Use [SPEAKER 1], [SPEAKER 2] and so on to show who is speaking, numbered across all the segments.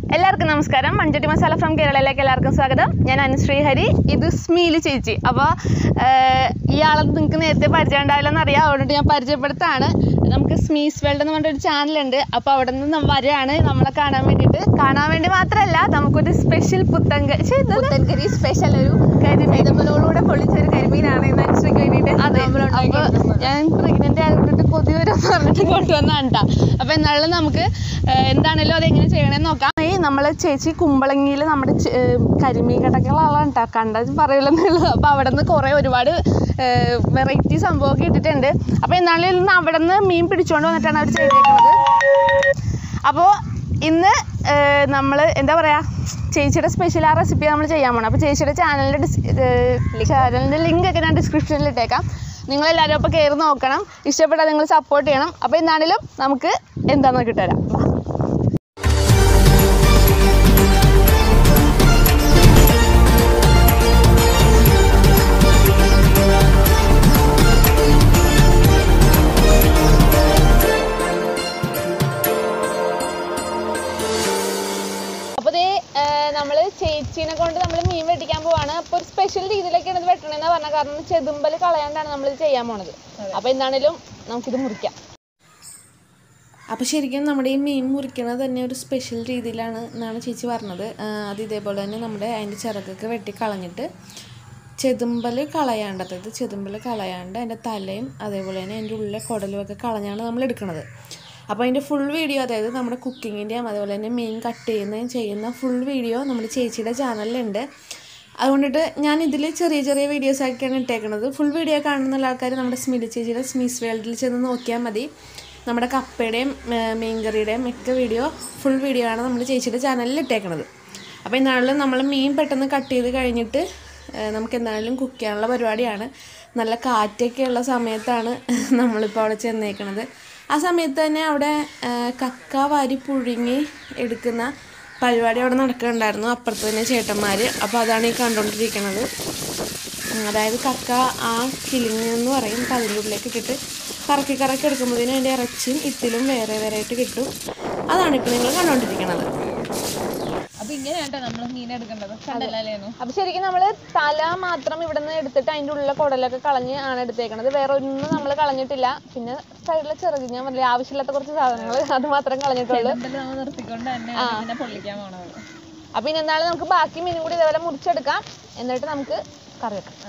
[SPEAKER 1] എല്ലാവർക്കും നമസ്കാരം മഞ്ചട്ടി മസാല ഫ്രം കേരളയിലേക്ക് എല്ലാവർക്കും സ്വാഗതം ഞാൻ അനുശ്രീ ഹരി ഇത് സ്മീല് ചേച്ചി അപ്പോൾ ഇയാളെ നിങ്ങൾക്ക് നേരത്തെ പരിചയം ഉണ്ടാവില്ലെന്ന് അറിയാം അതുകൊണ്ട് ഞാൻ പരിചയപ്പെടുത്താണ് നമുക്ക് സ്മീസ് വേൾഡ് എന്ന് പറഞ്ഞൊരു ചാനലുണ്ട് അപ്പോൾ അവിടെ നിന്ന് നമ്മ വരികയാണ് നമ്മളെ കാണാൻ വേണ്ടിയിട്ട് കാണാൻ വേണ്ടി മാത്രമല്ല നമുക്കൊരു സ്പെഷ്യൽ പുത്തങ്ക ശ്ശെ, ഇതെന്താ?
[SPEAKER 2] പുത്തൻകരി സ്പെഷ്യൽ ഒരു
[SPEAKER 1] കരിമീൻ
[SPEAKER 2] ഇതേപോലോടെ പൊള്ളിച്ചൊരു കരിമീനാണ് ഇന്ന് അനുശ്രീക്ക് വേണ്ടിയിട്ട്
[SPEAKER 1] അതെ
[SPEAKER 2] നമ്മൾ ഉണ്ടാക്കി
[SPEAKER 1] അപ്പൊ
[SPEAKER 2] കൊടുക്കുന്നത്.
[SPEAKER 1] ഞാൻ പ്രഗ്നന്റ് ആയതുകൊണ്ട് കൊതി വരും പറഞ്ഞിട്ട് കൊണ്ടുവന്നാണ് കേട്ടോ അപ്പൊ എന്നാലും നമുക്ക് ഏഹ്, എന്താണേലും അത് എങ്ങനെ ചെയ്യണമെന്ന് നോക്കാം ഈ നമ്മളെ ചേച്ചി കുമ്പളങ്ങിയിൽ നമ്മുടെ ചെ- ഏഹ്, കരിമീൻ കടകളാണ് കേട്ടോ കണ്ടത് പറയില്ലെന്നുള്ളത് അപ്പൊ അവിടെ നിന്ന് കുറേ ഒരുപാട് വെറൈറ്റി സംഭവമൊക്കെ ഇട്ടിട്ടുണ്ട് അപ്പൊ എന്നാലും ഇന്ന് അവിടെ നിന്ന് മീൻ പിടിച്ചുകൊണ്ട് വന്നിട്ടാണ് അവർ ചെയ്തേക്കുന്നത് അപ്പോൾ ഇന്ന് നമ്മൾ എന്താ പറയുക ചേച്ചിയുടെ സ്പെഷ്യൽ ആ റെസിപ്പി നമ്മൾ ചെയ്യാൻ പോകണം അപ്പോൾ ചേച്ചിയുടെ ചാനലിൻ്റെ ഡിസ് ചാനലിൻ്റെ ലിങ്ക് ഒക്കെ ഞാൻ ഡിസ്ക്രിപ്ഷനിൽ ഇട്ടേക്കാം നിങ്ങളെല്ലാവരും അപ്പോൾ കയറി നോക്കണം ഇഷ്ടപ്പെട്ടാൽ നിങ്ങൾ സപ്പോർട്ട് ചെയ്യണം അപ്പോൾ എന്നാണെങ്കിലും നമുക്ക് എന്താണെന്ന് കിട്ടുതരാം വാ. അപ്പോൾ ദേ നമ്മൾ ചേച്ചീനെ കൊണ്ട് നമ്മൾ മീൻ വെട്ടിക്കാൻ പോവാണ് അപ്പോൾ ഒരു സ്പെഷ്യൽ രീതിയിലൊക്കെയാണ് ഇത് വെട്ടണമെന്ന് പറഞ്ഞത് കാരണം ചെതുമ്പൽ കളയാണ്ടാണ് നമ്മളിത് ചെയ്യാൻ പോണത് അപ്പോൾ എന്താണേലും നമുക്കിത് മുറിക്കാം
[SPEAKER 3] അപ്പോൾ ശരിക്കും നമ്മുടെ ഈ മീൻ മുറിക്കണത് തന്നെ ഒരു സ്പെഷ്യൽ രീതിയിലാണ് എന്നാണ് ചേച്ചി പറഞ്ഞത് ആ, അത് ഇതേപോലെ തന്നെ നമ്മുടെ അതിൻ്റെ ചിറകൊക്കെ വെട്ടി കളഞ്ഞിട്ട് ചെതുമ്പൽ കളയാണ്ട് അതായത് ചെതുമ്പൽ കളയാണ്ട് അതിൻ്റെ തലയും അതേപോലെ തന്നെ അതിൻ്റെ ഉള്ളിലെ കുടലും ഒക്കെ കളഞ്ഞാണ് നമ്മൾ എടുക്കുന്നത് അപ്പോൾ അതിൻ്റെ ഫുൾ വീഡിയോ അതായത് നമ്മുടെ കുക്കിങ്ങിൻ്റെയും അതേപോലെ തന്നെ മീൻ കട്ട് ചെയ്യുന്നതും ചെയ്യുന്ന ഫുൾ വീഡിയോ നമ്മുടെ ചേച്ചിയുടെ ചാനലിലുണ്ട് അതുകൊണ്ടിട്ട് ഞാൻ ഇതിൽ ചെറിയ ചെറിയ വീഡിയോസ് ആക്കിയാണ് ഇട്ടേക്കുന്നത് ഫുൾ വീഡിയോ കാണുന്ന ആൾക്കാർ നമ്മുടെ സ്മിലി ചേച്ചിയുടെ സ്മിസ് വേൾഡിൽ ചെന്ന് നോക്കിയാൽ മതി നമ്മുടെ കപ്പയുടെയും ഏർ, മീൻകറിയുടെയും മിക്ക വീഡിയോ ഫുൾ വീഡിയോ ആണ് നമ്മുടെ ചേച്ചിയുടെ ചാനലിൽ ഇട്ടേക്കുന്നത് അപ്പോൾ ഇന്നാളിൽ നമ്മൾ മീൻ പെട്ടെന്ന് കട്ട് ചെയ്ത് കഴിഞ്ഞിട്ട് ഏർ, നമുക്ക് എന്തായാലും കുക്ക് ചെയ്യാനുള്ള പരിപാടിയാണ് നല്ല കാറ്റൊക്കെ ഉള്ള സമയത്താണ് നമ്മളിപ്പോൾ അവിടെ ചെന്നേക്കണത് ആ സമയത്ത് തന്നെ അവിടെ ഏർ, കക്ക വാരി പുഴുങ്ങി എടുക്കുന്ന പരിപാടി അവിടെ നടക്കുന്നുണ്ടായിരുന്നു അപ്പുറത്ത് തന്നെ ചേട്ടന്മാർ അപ്പോൾ അതാണ് ഈ കണ്ടുകൊണ്ടിരിക്കുന്നത് ഉം, അതായത് കക്ക ആ കിളിങ് എന്ന് പറയും അപ്പം അതിൻ്റെ ഉള്ളിലേക്ക് ഇട്ടിട്ട് കറക്കി കറക്കി എടുക്കുമ്പോഴത്തേനും അതിൻ്റെ ഇറച്ചിയും ഇത്തിലും വേറെ വേറെ ആയിട്ട് കിട്ടും അതാണ് ഇപ്പോൾ നിങ്ങൾ കണ്ടുകൊണ്ടിരിക്കുന്നത്
[SPEAKER 2] അപ്പൊ ഇങ്ങനെയാട്ടോ നമ്മൾ മീൻ എടുക്കേണ്ടത് കണ്ടല്ലോ
[SPEAKER 1] അപ്പോൾ ശരിക്കും നമ്മൾ തല മാത്രം ഇവിടെ നിന്ന് എടുത്തിട്ട് അതിൻ്റെ ഉള്ളിലെ കുടലൊക്കെ കളഞ്ഞ് ആണ് എടുത്തേക്കണത് വേറെ ഒന്നും നമ്മൾ കളഞ്ഞിട്ടില്ല പിന്നെ സൈഡിലെ ചിറക് ഞാൻ പറഞ്ഞില്ല ആവശ്യമില്ലാത്ത കുറച്ച് സാധനങ്ങൾ അത് മാത്രം കളഞ്ഞിട്ടുള്ളൂ
[SPEAKER 2] നമ്മൾ നിർത്തിക്കൊണ്ട് തന്നെ ഇങ്ങനെ പൊള്ളിക്കാൻ പോണത്
[SPEAKER 1] അപ്പോൾ ഇനി എന്തായാലും നമുക്ക് ബാക്കി മീനും കൂടി ഇതേപോലെ മുറിച്ചെടുക്കാം എന്നിട്ട് നമുക്ക് കറി വെക്കാം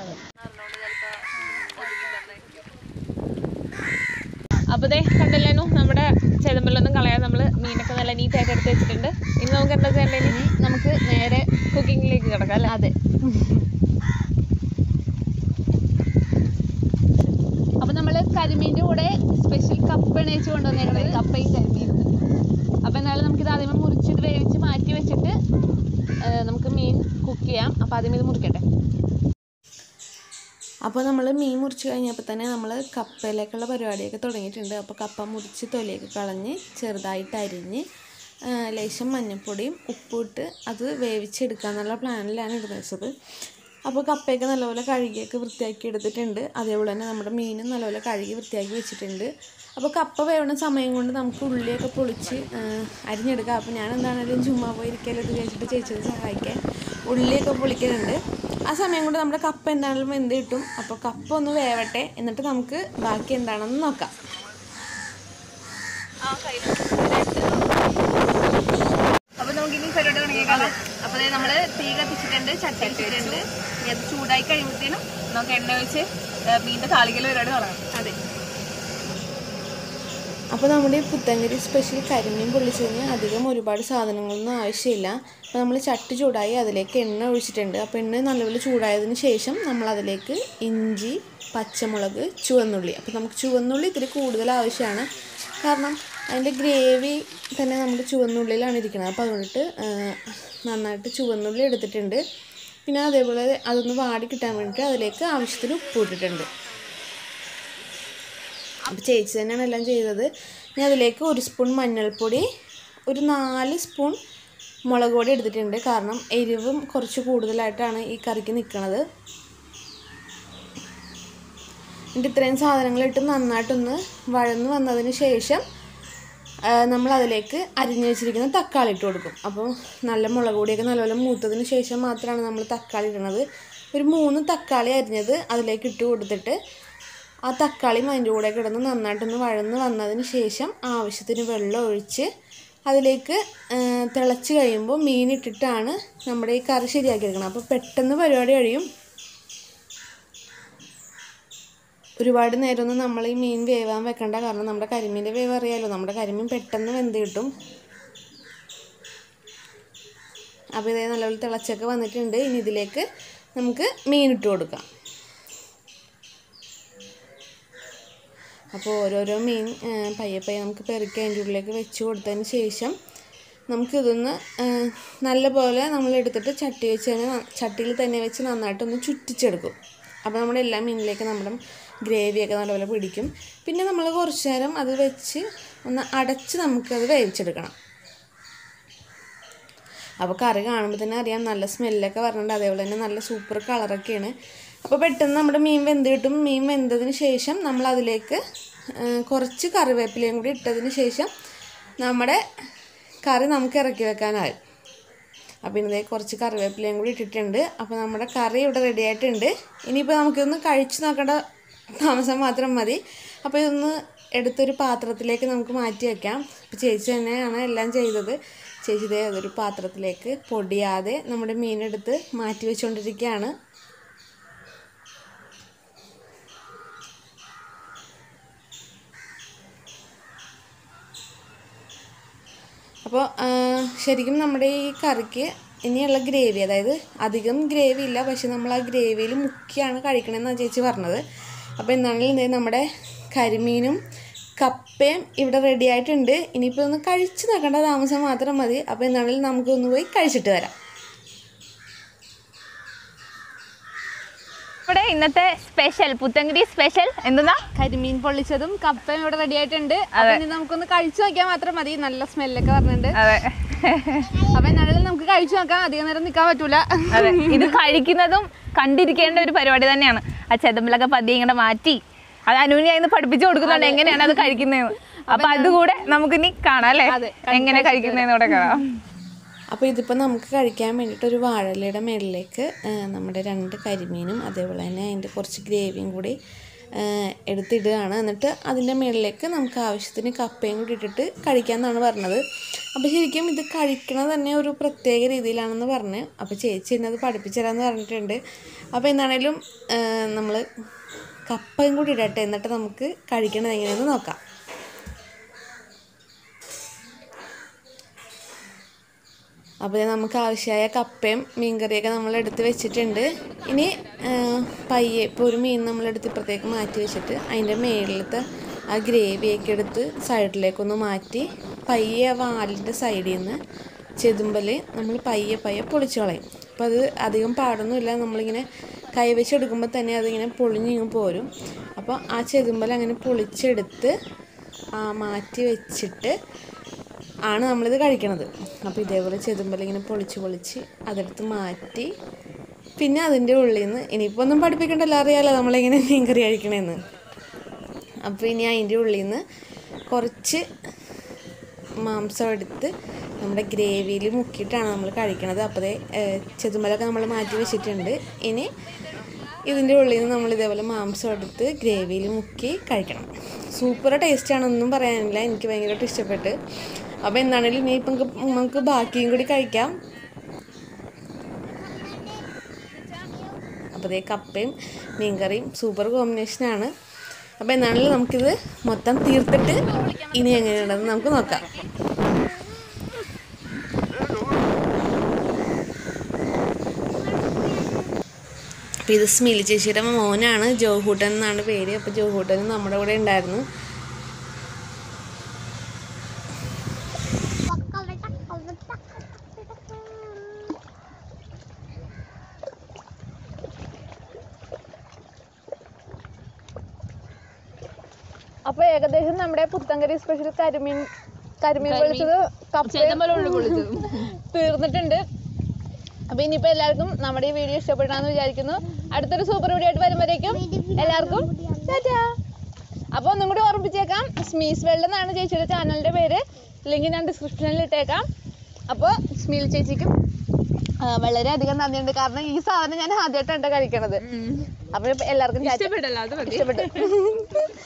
[SPEAKER 2] അപ്പൊ ദേ കണ്ടല്ലേനു നമ്മുടെ ചെതമ്പലൊന്നും കളയാതെ നമ്മൾ മീനൊക്കെ നല്ല നീറ്റായിട്ട് എടുത്ത് വെച്ചിട്ടുണ്ട് ഇനി നമുക്ക് എന്താ ചെയ്യേണ്ടത് ഇനി
[SPEAKER 1] നമുക്ക് നേരെ
[SPEAKER 2] കുക്കിങ്ങിലേക്ക് കിടക്കാം അല്ലേ
[SPEAKER 1] അതെ അപ്പൊ നമ്മള് കരിമീൻ്റെ കൂടെ സ്പെഷ്യൽ കപ്പ എണീച്ച് കൊണ്ടുവന്നേക്കുന്നത് കപ്പയും കരിമീനും അപ്പൊ എന്നാലും നമുക്കിത് ആദ്യമേ മുറിച്ചിട്ട് വേവിച്ച് മാറ്റി വെച്ചിട്ട് ആ, നമുക്ക് മീൻ കുക്ക് ചെയ്യാം അപ്പൊ ആദ്യം ഇത് മുറിക്കട്ടെ
[SPEAKER 3] അപ്പോൾ നമ്മൾ മീൻ മുറിച്ച് കഴിഞ്ഞപ്പോൾ തന്നെ നമ്മൾ കപ്പയിലേക്കുള്ള പരിപാടിയൊക്കെ തുടങ്ങിയിട്ടുണ്ട് അപ്പോൾ കപ്പ മുറിച്ച് തൊലിയൊക്കെ കളഞ്ഞ് ചെറുതായിട്ട് അരിഞ്ഞ് ആ, ലേശം മഞ്ഞൾപ്പൊടിയും ഉപ്പിട്ട് അത് വേവിച്ചെടുക്കുക എന്നുള്ള പ്ലാനിലാണ് ഇടുന്നത് വെച്ചത് അപ്പോൾ കപ്പയൊക്കെ നല്ലപോലെ കഴുകിയൊക്കെ വൃത്തിയാക്കി എടുത്തിട്ടുണ്ട് അതേപോലെ തന്നെ നമ്മുടെ മീനും നല്ലപോലെ കഴുകി വൃത്തിയാക്കി വെച്ചിട്ടുണ്ട് അപ്പോൾ കപ്പ വേവണ സമയം കൊണ്ട് നമുക്ക് ഉള്ളിയൊക്കെ പൊളിച്ച് ആ, അരിഞ്ഞെടുക്കാം അപ്പോൾ ഞാൻ എന്താണെങ്കിലും ചുമ്മാ പോയി ഇരിക്കലും ഇത് കഴിച്ചിട്ട് ചേച്ചിയെ സഹായിക്കാൻ ഉള്ളിയൊക്കെ പൊളിക്കുന്നുണ്ട് ആ സമയം കൊണ്ട് നമ്മുടെ കപ്പ എന്താണെങ്കിലും വെന്ത് കിട്ടും അപ്പോൾ കപ്പ ഒന്ന് വേവട്ടെ എന്നിട്ട് നമുക്ക് ബാക്കി എന്താണെന്ന് നോക്കാം
[SPEAKER 2] അപ്പൊ നമുക്ക് ഇനി പരിപാടി തുടങ്ങിയേക്കാം
[SPEAKER 1] അപ്പൊ ദേ നമ്മള് തീ കത്തിച്ചിട്ടുണ്ട് ചട്ടി വെച്ചിട്ടുണ്ട് ഇനി അത് ചൂടായി കഴിയുമ്പോഴത്തേനും
[SPEAKER 2] നമുക്ക് എണ്ണ ഒഴിച്ച് ഏ, മീനിന്റെ താളിക്കൽ പരിപാടി തുടങ്ങാം
[SPEAKER 1] അതെ
[SPEAKER 3] അപ്പോൾ നമ്മുടെ ഈ പുത്തങ്കരി സ്പെഷ്യൽ കരിമീൻ പൊള്ളിച്ചതിന് അധികം ഒരുപാട് സാധനങ്ങളൊന്നും ആവശ്യമില്ല അപ്പോൾ നമ്മൾ ചട്ടി ചൂടായി അതിലേക്ക് എണ്ണ ഒഴിച്ചിട്ടുണ്ട് അപ്പോൾ എണ്ണ നല്ലപോലെ ചൂടായതിന് ശേഷം നമ്മൾ അതിലേക്ക് ഇഞ്ചി പച്ചമുളക് ചുവന്നുള്ളി അപ്പോൾ നമുക്ക് ചുവന്നുള്ളി ഇത്തിരി കൂടുതൽ ആവശ്യമാണ് കാരണം അതിൻ്റെ ഗ്രേവി തന്നെ നമ്മുടെ ചുവന്നുള്ളിലാണ് ഇരിക്കുന്നത് അപ്പോൾ അതുകൊണ്ടിട്ട് ആ, നന്നായിട്ട് ചുവന്നുള്ളി എടുത്തിട്ടുണ്ട് പിന്നെ അതേപോലെ അതൊന്ന് വാടി കിട്ടാൻ വേണ്ടിയിട്ട് അതിലേക്ക് ആവശ്യത്തിന് ഉപ്പ് ഇട്ടിട്ടുണ്ട് അപ്പോൾ ചേച്ചി തന്നെയാണ് എല്ലാം ചെയ്തത് ഇനി അതിലേക്ക് ഒരു സ്പൂൺ മഞ്ഞൾപ്പൊടി ഒരു നാല് സ്പൂൺ മുളക് പൊടി എടുത്തിട്ടുണ്ട് കാരണം എരിവും കുറച്ച് കൂടുതലായിട്ടാണ് ഈ കറിക്ക് നിൽക്കുന്നത് എന്നിട്ട് ഇത്രയും സാധനങ്ങളിട്ട് നന്നായിട്ടൊന്ന് വഴന്ന് വന്നതിന് ശേഷം ആ, നമ്മൾ അതിലേക്ക് അരിഞ്ഞു വെച്ചിരിക്കുന്ന തക്കാളി ഇട്ട് കൊടുക്കും അപ്പോൾ നല്ല മുളക് പൊടിയൊക്കെ നല്ലപോലെ മൂത്തതിന് ശേഷം മാത്രമാണ് നമ്മൾ തക്കാളി ഇടുന്നത് ഒരു മൂന്ന് തക്കാളി അരിഞ്ഞത് അതിലേക്ക് ഇട്ട് കൊടുത്തിട്ട് ആ തക്കാളിയും അതിൻ്റെ കൂടെ കിടന്ന് നന്നായിട്ടൊന്ന് വഴന്ന് വന്നതിന് ശേഷം ആവശ്യത്തിന് വെള്ളം ഒഴിച്ച് അതിലേക്ക് ആ, തിളച്ച് കഴിയുമ്പോൾ മീനിട്ടിട്ടാണ് നമ്മുടെ ഈ കറി ശരിയാക്കി എടുക്കണം അപ്പോൾ പെട്ടെന്ന് പരിപാടി കഴിയും ഒരുപാട് നേരമൊന്നും നമ്മൾ ഈ മീൻ വേവാൻ വെക്കണ്ട കാരണം നമ്മുടെ കരിമീൻ്റെ വേവ് അറിയാലോ നമ്മുടെ കരിമീൻ പെട്ടെന്ന് വെന്ത് കിട്ടും അപ്പോൾ ഇതേ നല്ലപോലെ തിളച്ചൊക്കെ വന്നിട്ടുണ്ട് ഇനി ഇതിലേക്ക് നമുക്ക് മീൻ ഇട്ട് കൊടുക്കാം അപ്പോൾ ഓരോരോ മീൻ ആ, പയ്യെ പയ്യെ നമുക്ക് പെറുക്കി അതിൻ്റെ ഉള്ളിലേക്ക് വെച്ച് കൊടുത്തതിന് ശേഷം നമുക്കിതൊന്ന് ആ, നല്ലപോലെ നമ്മൾ എടുത്തിട്ട് ചട്ടി വെച്ച് തന്നെ ന- ചട്ടിയിൽ തന്നെ വെച്ച് നന്നായിട്ടൊന്ന് ചുറ്റിച്ചെടുക്കും അപ്പോൾ നമ്മുടെ എല്ലാ മീനിലേക്ക് നമ്മുടെ ഗ്രേവിയൊക്കെ നല്ലപോലെ പിടിക്കും പിന്നെ നമ്മൾ കുറച്ച് നേരം അത് വെച്ച് ഒന്ന് അടച്ച് നമുക്കത് വേവിച്ചെടുക്കണം അപ്പോൾ കറി കാണുമ്പോൾ തന്നെ അറിയാം നല്ല സ്മെല്ലൊക്കെ പറഞ്ഞിട്ടുണ്ട് അതേപോലെ തന്നെ നല്ല സൂപ്പർ കളറൊക്കെയാണ് അപ്പോൾ പെട്ടെന്ന് നമ്മുടെ മീൻ വെന്ത് കിട്ടും മീൻ വെന്തതിന് ശേഷം നമ്മൾ അതിലേക്ക് ആ, കുറച്ച് കറിവേപ്പിലയും കൂടി ഇട്ടതിന് ശേഷം നമ്മുടെ കറി നമുക്ക് ഇറക്കി വെക്കാനായി അപ്പോൾ ഇന്നേ കുറച്ച് കറിവേപ്പിലയും കൂടി ഇട്ടിട്ടുണ്ട് അപ്പോൾ നമ്മുടെ കറി ഇവിടെ റെഡി ആയിട്ടുണ്ട് ഇനിയിപ്പോൾ നമുക്കിതൊന്ന് കഴിച്ച് നോക്കേണ്ട താമസം മാത്രം മതി അപ്പോൾ ഇതൊന്ന് എടുത്തൊരു പാത്രത്തിലേക്ക് നമുക്ക് മാറ്റി വെക്കാം അപ്പോൾ ചേച്ചി തന്നെയാണ് എല്ലാം ചെയ്തത് ചേച്ചി ഇതേ അതൊരു പാത്രത്തിലേക്ക് പൊടിയാതെ നമ്മുടെ മീനെടുത്ത് മാറ്റി വെച്ചുകൊണ്ടിരിക്കുകയാണ് അപ്പോൾ ശരിക്കും നമ്മുടെ ഈ കറിക്ക് ഇനിയുള്ള ഗ്രേവി അതായത് അധികം ഗ്രേവി ഇല്ല പക്ഷെ നമ്മൾ ആ ഗ്രേവിയിൽ മുക്കിയാണ് കഴിക്കണമെന്നാണ് ചേച്ചി പറഞ്ഞത് അപ്പോൾ എന്താണെങ്കിലും ദേ നമ്മുടെ കരിമീനും കപ്പയും ഇവിടെ റെഡി ആയിട്ടുണ്ട് ഇനിയിപ്പോൾ ഒന്ന് കഴിച്ച് നോക്കേണ്ട താമസം മാത്രം മതി അപ്പോൾ എന്താണെങ്കിലും നമുക്കൊന്ന് പോയി കഴിച്ചിട്ട് വരാം
[SPEAKER 2] ഇവിടെ ഇന്നത്തെ സ്പെഷ്യൽ പുത്തങ്കിരി സ്പെഷ്യൽ എന്തെന്നാ
[SPEAKER 1] കരിമീൻ പൊള്ളിച്ചതും കപ്പയും ഇവിടെ റെഡി ആയിട്ടുണ്ട് അപ്പൊ ഇനി നമുക്കൊന്ന് കഴിച്ചു നോക്കിയാൽ മാത്രം മതി നല്ല സ്മെല്ലൊക്കെ പറഞ്ഞിട്ടുണ്ട്
[SPEAKER 2] അതെ
[SPEAKER 1] അപ്പൊ എന്നാലും നമുക്ക് കഴിച്ചു നോക്കാം അധികം നേരം നിൽക്കാൻ പറ്റൂല
[SPEAKER 2] അതെ ഇത് കഴിക്കുന്നതും കണ്ടിരിക്കേണ്ട ഒരു പരിപാടി തന്നെയാണ് ആ ചെതമ്പിലൊക്കെ പതിയെ ഇങ്ങനെ മാറ്റി അത് അനുവിനെ പഠിപ്പിച്ചു കൊടുക്കുന്നുണ്ട് എങ്ങനെയാണ് അത് കഴിക്കുന്നതെന്ന് അപ്പൊ അതുകൂടെ നമുക്കിനി കാണാം അല്ലേ
[SPEAKER 1] അതെ,
[SPEAKER 2] എങ്ങനെ കഴിക്കുന്നതെന്ന് കൂടെ കാണാം
[SPEAKER 3] അപ്പോൾ ഇതിപ്പോൾ നമുക്ക് കഴിക്കാൻ വേണ്ടിയിട്ട് ഒരു വാഴലയുടെ മേളിലേക്ക് ആ, നമ്മുടെ രണ്ട് കരിമീനും അതേപോലെ തന്നെ അതിൻ്റെ കുറച്ച് ഗ്രേവിയും കൂടി ആ, എടുത്തിടുകയാണ് എന്നിട്ട് അതിൻ്റെ മേളിലേക്ക് നമുക്ക് ആവശ്യത്തിന് കപ്പയും കൂടി ഇട്ടിട്ട് കഴിക്കാമെന്നാണ് പറഞ്ഞത് അപ്പോൾ ശരിക്കും ഇത് കഴിക്കണത് തന്നെ ഒരു പ്രത്യേക രീതിയിലാണെന്ന് പറഞ്ഞ് അപ്പോൾ ചേച്ചി എന്നെ അത് പഠിപ്പിച്ചു തരാമെന്ന് പറഞ്ഞിട്ടുണ്ട് അപ്പോൾ എന്താണേലും നമ്മൾ കപ്പയും കൂടി ഇടട്ടെ എന്നിട്ട് നമുക്ക് കഴിക്കണത് എങ്ങനെയെന്ന് നോക്കാം അപ്പോൾ നമുക്ക് ആവശ്യമായ കപ്പയും മീൻകറിയൊക്കെ നമ്മൾ എടുത്ത് വെച്ചിട്ടുണ്ട് ഇനി ആ, പയ്യെ ഇപ്പോൾ ഒരു മീൻ നമ്മളെടുത്ത് ഇപ്പുറത്തേക്ക് മാറ്റി വെച്ചിട്ട് അതിൻ്റെ മേളിലത്തെ ആ ഗ്രേവിയൊക്കെ എടുത്ത് സൈഡിലേക്കൊന്ന് മാറ്റി പയ്യെ ആ വാലിൻ്റെ സൈഡിൽ നിന്ന് ചെതുമ്പൽ നമ്മൾ പയ്യെ പയ്യെ പൊളിച്ച് കളയും അപ്പോൾ അത് അധികം പാടൊന്നുമില്ല നമ്മളിങ്ങനെ കൈ വെച്ചെടുക്കുമ്പോൾ തന്നെ അതിങ്ങനെ പൊളിഞ്ഞിങ്ങ് പോരും അപ്പോൾ ആ ചെതുമ്പൽ അങ്ങനെ പൊളിച്ചെടുത്ത് ആ മാറ്റി വെച്ചിട്ട് ആണ് നമ്മളിത് കഴിക്കണത് അപ്പോൾ ഇതേപോലെ ചെതുമ്പൽ ഇങ്ങനെ പൊളിച്ച് പൊളിച്ച് അതെടുത്ത് മാറ്റി പിന്നെ അതിൻ്റെ ഉള്ളിൽ നിന്ന് ഇനിയിപ്പോൾ ഒന്നും പഠിപ്പിക്കണ്ടല്ലോ അറിയാലോ നമ്മളിങ്ങനെ മീൻകറി കഴിക്കണേന്ന് അപ്പോൾ ഇനി അതിൻ്റെ ഉള്ളിൽ നിന്ന് കുറച്ച് മാംസം എടുത്ത് നമ്മുടെ ഗ്രേവിയിൽ മുക്കിയിട്ടാണ് നമ്മൾ കഴിക്കണത് അപ്പോൾ ദേ ചെതുമ്പലൊക്കെ നമ്മൾ മാറ്റി വെച്ചിട്ടുണ്ട് ഇനി ഇതിൻ്റെ ഉള്ളിൽ നിന്ന് നമ്മൾ ഇതേപോലെ മാംസം എടുത്ത് ഗ്രേവിയിൽ മുക്കി കഴിക്കണം സൂപ്പർ ടേസ്റ്റാണ് ഒന്നും പറയാനില്ല എനിക്ക് ഭയങ്കരമായിട്ട് ഇഷ്ടപ്പെട്ട് അപ്പോൾ എന്താണെങ്കിലും ഇനി ഇപ്പം നമുക്ക് ബാക്കിയും കൂടി കഴിക്കാം അപ്പോൾ ഇതേ കപ്പയും മീൻകറിയും സൂപ്പർ കോമ്പിനേഷനാണ് അപ്പോൾ എന്താണെങ്കിലും നമുക്കിത് മൊത്തം തീർത്തിട്ട് ഇനി എങ്ങനെയുണ്ടെന്ന് നമുക്ക് നോക്കാം അപ്പോൾ ഇത് സ്മിലി ചേച്ചിയുടെ മോനാണ് ജോഹൂട്ടൻ എന്നാണ് പേര് അപ്പോൾ ജോഹൂട്ടൻ നമ്മുടെ കൂടെ ഉണ്ടായിരുന്നു
[SPEAKER 1] അപ്പൊ ഏകദേശം നമ്മുടെ പുത്തങ്കരി സ്പെഷ്യൽ കരിമീൻ കരിമീൻ പൊളിച്ചത് കപ്പയും തീർന്നിട്ടുണ്ട് അപ്പൊ ഇനിയിപ്പോ എല്ലാവർക്കും നമ്മുടെ ഈ വീഡിയോ ഇഷ്ടപ്പെട്ടാന്ന് വിചാരിക്കുന്നു അടുത്തൊരു സൂപ്പർ വീഡിയോ ആയിട്ട് വരുമ്പോഴേക്കും എല്ലാവർക്കും ടാറ്റാ അപ്പോൾ ഒന്നും കൂടി ഓർമ്മിപ്പിച്ചേക്കാം സ്മീസ് വേൾഡ് എന്നാണ് ചേച്ചിയുടെ ചാനലിൻ്റെ പേര് ലിങ്ക് ഞാൻ ഡിസ്ക്രിപ്ഷനിൽ ഇട്ടേക്കാം അപ്പോൾ സ്മീൽ ചേച്ചിക്കും ആ, വളരെയധികം നന്ദിയുണ്ട് കാരണം ഈ സാധനം ഞാൻ ആദ്യമായിട്ടാണ് കഴിക്കണത് അപ്പോൾ എല്ലാവർക്കും ചാച്ച-
[SPEAKER 2] ഇഷ്ടപ്പെട്ടല്ലോ അത് മതി
[SPEAKER 1] ഇഷ്ടപ്പെട്ടു